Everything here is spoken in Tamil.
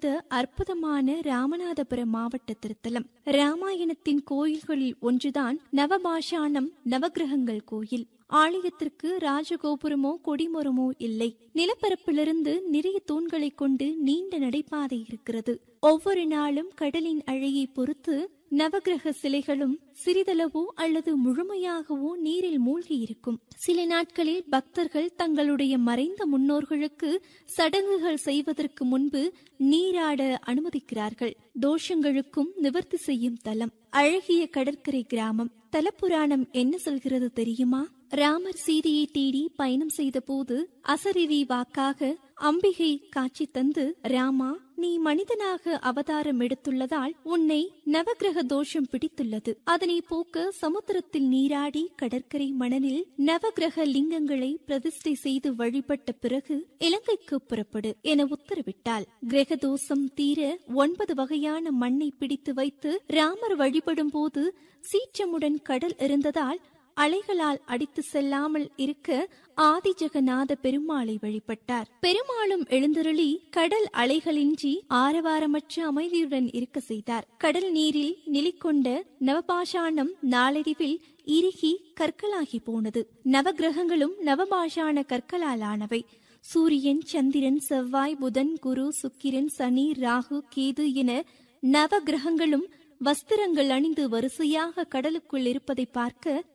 அமைந்த அற்புதமான ராமநாதபுரம் மாவட்ட திருத்தலம் ராமாயணத்தின் கோயில்களில் ஒன்றுதான் நவபாஷாணம் நவகிரகங்கள் கோயில் ஆலயத்திற்கு ராஜகோபுரமோ கொடிமரமோ இல்லை நிலப்பரப்பிலிருந்து நிறைய தூண்களை கொண்டு நீண்ட நடைபாதை இருக்கிறது ஒவ்வொரு நாளும் கடலின் அழையை பொறுத்து நவகிரக சிலைகளும் சிறிதளவோ அல்லது முழுமையாகவோ நீரில் மூழ்கி இருக்கும் சில நாட்களில் பக்தர்கள் தங்களுடைய மறைந்த முன்னோர்களுக்கு சடங்குகள் செய்வதற்கு முன்பு நீராட அனுமதிக்கிறார்கள் தோஷங்களுக்கும் நிவர்த்தி செய்யும் தலம் அழகிய கடற்கரை கிராமம் தலப்புராணம் என்ன சொல்கிறது தெரியுமா ராமர் சீதையை தேடி பயணம் செய்த போது அசரிரி வாக்காக அம்பிகை காட்சி தந்து ராமா நீ மனிதனாக அவதாரம் எடுத்துள்ளதால் உன்னை நவகிரக தோஷம் பிடித்துள்ளது அதனை போக்க சமுத்திரத்தில் நீராடி கடற்கரை மணலில் நவகிரக லிங்கங்களை பிரதிஷ்டை செய்து வழிபட்ட பிறகு இலங்கைக்கு புறப்படு என உத்தரவிட்டாள் கிரக தோஷம் தீர ஒன்பது வகையான மண்ணை பிடித்து வைத்து ராமர் வழிபடும் போது சீற்றமுடன் கடல் இருந்ததால் அலைகளால் அடித்து செல்லாமல் இருக்க ஆதிஜகநாத பெருமாளை வழிபட்டார் பெருமாளும் எழுந்தருளி கடல் அலைகளின்றி ஆரவாரமற்ற அமைதியுடன் இருக்க செய்தார் கடல் நீரில் நிலைக்கொண்ட நவபாஷாணம் நாளடைவில் இறுகி கற்களாகி போனது நவகிரகங்களும் நவபாஷாண கற்களால் ஆனவை சூரியன் சந்திரன் செவ்வாய் புதன் குரு சுக்கிரன் சனி ராகு கேது என நவ கிரகங்களும் வஸ்திரங்கள் அணிந்து வரிசையாக கடலுக்குள் இருப்பதை பார்க்க